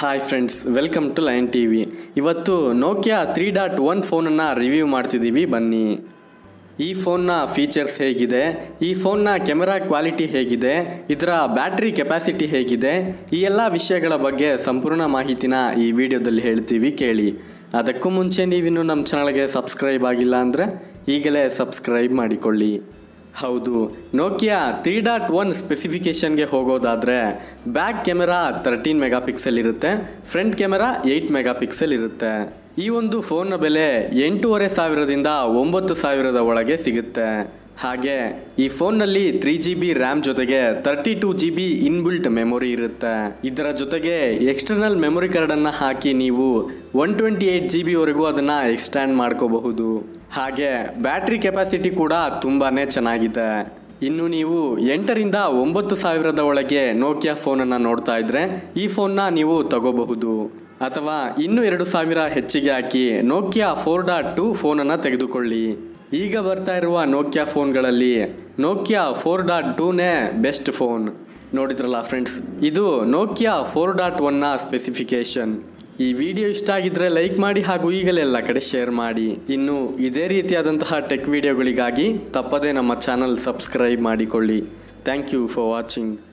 hi friends welcome to Line T V ಇವತ್ತು Nokia three dot one ಫೋನನ್ನು review ಮಾಡ್ತಿದ್ದೀವಿ ಬನ್ನಿ ಈ ಫೋನ್ನ ಫೀಚರ್ಸ್ ಹೇಗಿದೆ ಈ ಫೋನ್ನ ಕೆಮೆರಾ ಕ್ವಾಲಿಟಿ ಹೇಗಿದೆ ಇದರ ಬ್ಯಾಟ್ರಿ ಕೆಪಾಸಿಟಿ ಹೇಗಿದೆ ಈ ಎಲ್ಲ ವಿಷಯಗಳ ಬಗ್ಗೆ ಸಂಪೂರ್ಣ ಮಾಹಿತಿನ ಈ ವಿಡಿಯೋದಲ್ಲಿ ಹೇಳ್ತೀವಿ ಕೇಳಿ ಅದಕ್ಕೂ ಮುಂಚೆ ನೀವಿನ್ನೂ ನಮ್ಮ ಚಾನಲ್ಗೆ ಸಬ್ಸ್ಕ್ರೈಬ್ ಆಗಿಲ್ಲ ಅಂದರೆ ಈಗಲೇ ಸಬ್ಸ್ಕ್ರೈಬ್ ಮಾಡಿಕೊಳ್ಳಿ ಹೌದು ನೋಕಿಯಾ ತ್ರೀ ಡಾಟ್ ಒನ್ ಸ್ಪೆಸಿಫಿಕೇಷನ್ಗೆ ಹೋಗೋದಾದರೆ back camera thirteen megapixel ಇರುತ್ತೆ front camera eight megapixel ಇರುತ್ತೆ ಈ ಒಂದು ಫೋನ್ನ ಬೆಲೆ ಎಂಟೂವರೆ ಸಾವಿರದಿಂದ ಒಂಬತ್ತು ಸಾವಿರದ ಒಳಗೆ ಸಿಗುತ್ತೆ ಹಾಗೆ ಈ ಫೋನ್ನಲ್ಲಿ ತ್ರೀ ಜಿ ಬಿ ರ್ಯಾಮ್ ಜೊತೆಗೆ thirty two G B inbuilt memory ಇರುತ್ತೆ ಇದರ ಜೊತೆಗೆ ಎಕ್ಸ್ಟರ್ನಲ್ ಮೆಮೊರಿ ಕಾರ್ಡನ್ನು ಹಾಕಿ ನೀವು ಒನ್ ಟ್ವೆಂಟಿ ಏಯ್ಟ್ ಜಿ ಬಿವರೆಗೂ ಅದನ್ನು ಎಕ್ಸ್ಟ್ಯಾಂಡ್ ಮಾಡ್ಕೋಬಹುದು ಹಾಗೆ ಬ್ಯಾಟ್ರಿ ಕೆಪಾಸಿಟಿ ಕೂಡ ತುಂಬಾ ಚೆನ್ನಾಗಿದೆ ಇನ್ನು ನೀವು ಎಂಟರಿಂದ ಒಂಬತ್ತು ಸಾವಿರದ ಒಳಗೆ ನೋಕಿಯಾ ಫೋನನ್ನು ನೋಡ್ತಾ ಇದ್ರೆ ಈ ಫೋನ್ನ ನೀವು ತಗೋಬಹುದು ಅಥವಾ ಇನ್ನೂ ಎರಡು ಸಾವಿರ ಹೆಚ್ಚಿಗೆ ಹಾಕಿ ನೋಕಿಯಾ ಫೋರ್ ಡಾಟ್ ಟು ಫೋನನ್ನು ತೆಗೆದುಕೊಳ್ಳಿ ಈಗ ಬರ್ತಾ ಇರುವ ನೋಕಿಯಾ ಫೋನ್ಗಳಲ್ಲಿ ನೋಕಿಯಾ ಫೋರ್ ಡಾಟ್ ಟೂನೇ ಬೆಸ್ಟ್ ಫೋನ್ ನೋಡಿದ್ರಲ್ಲ ಫ್ರೆಂಡ್ಸ್ ಇದು ನೋಕಿಯಾ ಫೋರ್ ಡಾಟ್ ಒನ್ನ ಸ್ಪೆಸಿಫಿಕೇಶನ್ ಈ ವಿಡಿಯೋ ಇಷ್ಟ ಆಗಿದ್ರೆ ಲೈಕ್ ಮಾಡಿ ಹಾಗೂ ಈಗಲೇ ಎಲ್ಲ ಕಡೆ ಶೇರ್ ಮಾಡಿ ಇನ್ನು ಇದೇ ರೀತಿಯಾದಂತಹ ಟೆಕ್ ವಿಡಿಯೋಗಳಿಗಾಗಿ ತಪ್ಪದೇ ನಮ್ಮ ಚಾನಲ್ ಸಬ್ಸ್ಕ್ರೈಬ್ ಮಾಡಿಕೊಳ್ಳಿ ಥ್ಯಾಂಕ್ ಯು ಫಾರ್ ವಾಚಿಂಗ್